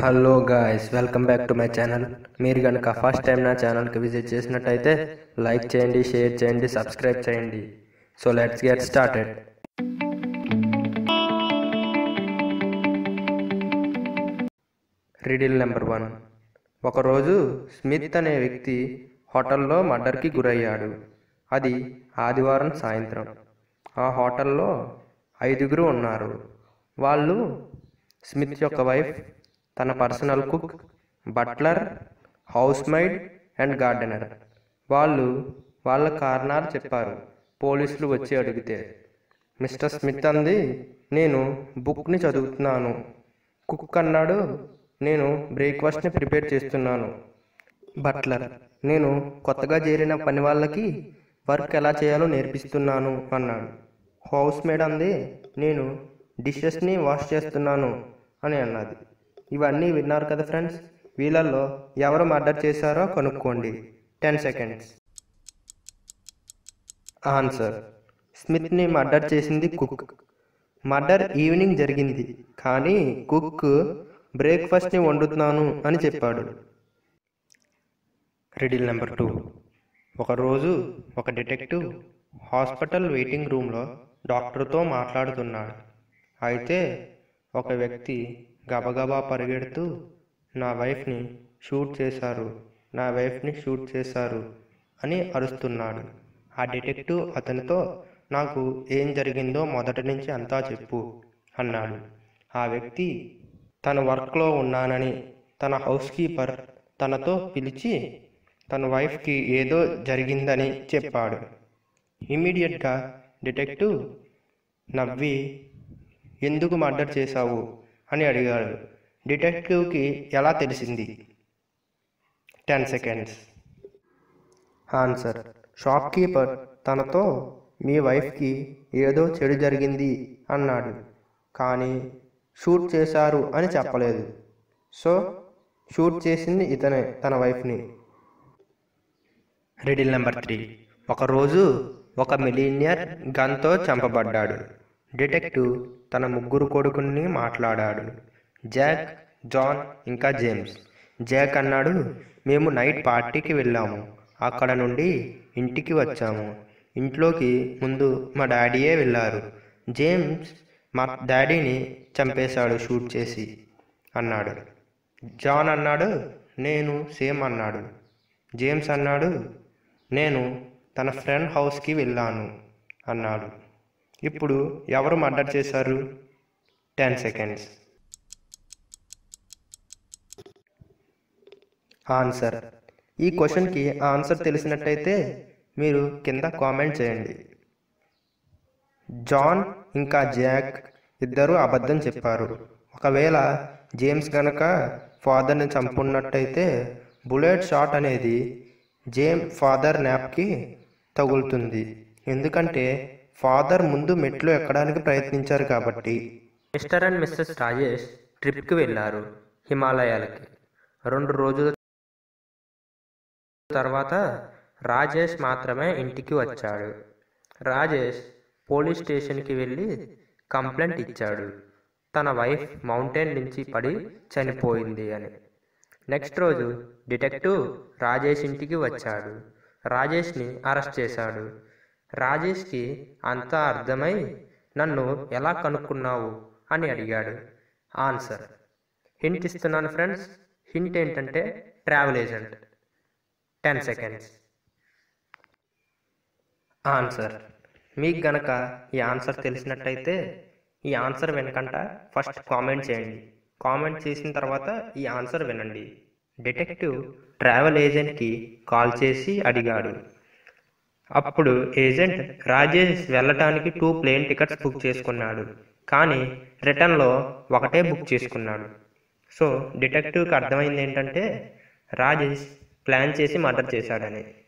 hello guys welcome back to my channel మీరు కనుక first time నా ఛానల్కి విజిట్ చేసినట్టయితే లైక్ చేయండి షేర్ చేయండి సబ్స్క్రైబ్ చేయండి so let's get started riddle number one ఒకరోజు స్మిత్ అనే వ్యక్తి హోటల్లో మర్డర్కి గురయ్యాడు అది ఆదివారం సాయంత్రం ఆ హోటల్లో ఐదుగురు ఉన్నారు వాళ్ళు స్మిత్ యొక్క వైఫ్ తన personal cook butler house maid and gardener వాళ్ళు వాళ్ళ కారణాలు చెప్పారు పోలీసులు వచ్చి అడిగితే మిస్టర్ స్మిత్ అంది నేను బుక్ని చదువుతున్నాను కుక్ అన్నాడు నేను బ్రేక్ఫాస్ట్ని ప్రిపేర్ చేస్తున్నాను బట్లర్ నేను కొత్తగా చేరిన పని వాళ్ళకి వర్క్ ఎలా చేయాలో నేర్పిస్తున్నాను అన్నాడు హౌస్ మేడ్ అంది నేను డిషెస్ని వాష్ చేస్తున్నాను అని అన్నది ఇవన్నీ విన్నారు కదా ఫ్రెండ్స్ వీళ్ళల్లో ఎవరు మర్డర్ చేశారో కనుక్కోండి టెన్ సెకండ్స్ ఆన్సర్ స్మిత్ని మర్డర్ చేసింది కుక్ మర్డర్ ఈవినింగ్ జరిగింది కానీ కుక్ బ్రేక్ఫాస్ట్ని వండుతున్నాను అని చెప్పాడు రిడిల్ నెంబర్ టూ ఒకరోజు ఒక డిటెక్టివ్ హాస్పిటల్ వెయిటింగ్ రూమ్లో డాక్టర్తో మాట్లాడుతున్నాడు అయితే ఒక వ్యక్తి గబగబా పరిగెడుతూ నా వైఫ్ని షూట్ చేశారు నా వైఫ్ని షూట్ చేశారు అని అరుస్తున్నాడు ఆ డిటెక్టివ్ అతనితో నాకు ఏం జరిగిందో మొదటి నుంచి అంతా చెప్పు అన్నాడు ఆ వ్యక్తి తన వర్క్లో ఉన్నానని తన హౌస్ కీపర్ తనతో పిలిచి తన వైఫ్కి ఏదో జరిగిందని చెప్పాడు ఇమీడియట్గా డిటెక్టివ్ నవ్వి ఎందుకు మర్డర్ చేశావు అని అడిగాడు డిటెక్టివ్కి ఎలా తెలిసింది ten seconds answer shop keeper తనతో మీ వైఫ్కి ఏదో చెడు జరిగింది అన్నాడు కానీ షూట్ చేశారు అని చెప్పలేదు సో షూట్ చేసింది ఇతనే తన వైఫ్ని రిడిల్ నెంబర్ త్రీ ఒకరోజు ఒక మిలీనియర్ గన్తో చంపబడ్డాడు డిటెక్టివ్ తన ముగ్గురు కొడుకుని మాట్లాడాడు జాక్ జాన్ ఇంకా జేమ్స్ జాక్ అన్నాడు మేము నైట్ పార్టీకి వెళ్ళాము అక్కడ నుండి ఇంటికి వచ్చాము ఇంట్లోకి ముందు మా డాడీయే వెళ్ళారు జేమ్స్ మా డాడీని చంపేశాడు షూట్ చేసి అన్నాడు జాన్ అన్నాడు నేను సేమ్ అన్నాడు జేమ్స్ అన్నాడు నేను తన ఫ్రెండ్ హౌస్కి వెళ్ళాను అన్నాడు ఇప్పుడు ఎవరు మర్డర్ చేశారు టెన్ సెకండ్స్ ఆన్సర్ ఈ క్వశ్చన్కి ఆన్సర్ తెలిసినట్టయితే మీరు కింద కామెంట్ చేయండి జాన్ ఇంకా జాక్ ఇద్దరు అబద్ధం చెప్పారు ఒకవేళ జేమ్స్ గనక ఫాదర్ని చంపున్నట్టయితే బుల్లెట్ షాట్ అనేది జేమ్ ఫాదర్ న్యాప్కి తగులుతుంది ఎందుకంటే ఫాదర్ ముందు మెట్లు ఎక్కడానికి ప్రయత్నించారు కాబట్టి మిస్టర్ అండ్ మిస్సెస్ రాజేష్ ట్రిప్కి వెళ్ళారు హిమాలయాలకి రెండు రోజుల తర్వాత రాజేష్ మాత్రమే ఇంటికి వచ్చాడు రాజేష్ పోలీస్ స్టేషన్కి వెళ్ళి కంప్లైంట్ ఇచ్చాడు తన వైఫ్ మౌంటైన్ నుంచి పడి చనిపోయింది అని నెక్స్ట్ రోజు డిటెక్టివ్ రాజేష్ ఇంటికి వచ్చాడు రాజేష్ని అరెస్ట్ చేశాడు రాజేష్కి అంతా అర్థమై నన్ను ఎలా కనుక్కున్నావు అని అడిగాడు ఆన్సర్ హింట్ ఇస్తున్నాను ఫ్రెండ్స్ హింట్ ఏంటంటే travel agent ten seconds answer మీకు గనక ఈ ఆన్సర్ తెలిసినట్టయితే ఈ ఆన్సర్ వినకంట ఫస్ట్ కామెంట్ చేయండి కామెంట్ చేసిన తర్వాత ఈ ఆన్సర్ వినండి డిటెక్టివ్ ట్రావెల్ ఏజెంట్కి కాల్ చేసి అడిగాడు అప్పుడు ఏజెంట్ రాజేష్ వెళ్ళటానికి టూ ప్లేన్ టికెట్స్ బుక్ చేసుకున్నాడు కానీ రిటర్న్లో ఒకటే బుక్ చేసుకున్నాడు సో డిటెక్టివ్కి అర్థమైంది ఏంటంటే రాజేష్ ప్లాన్ చేసి మర్డర్ చేశాడని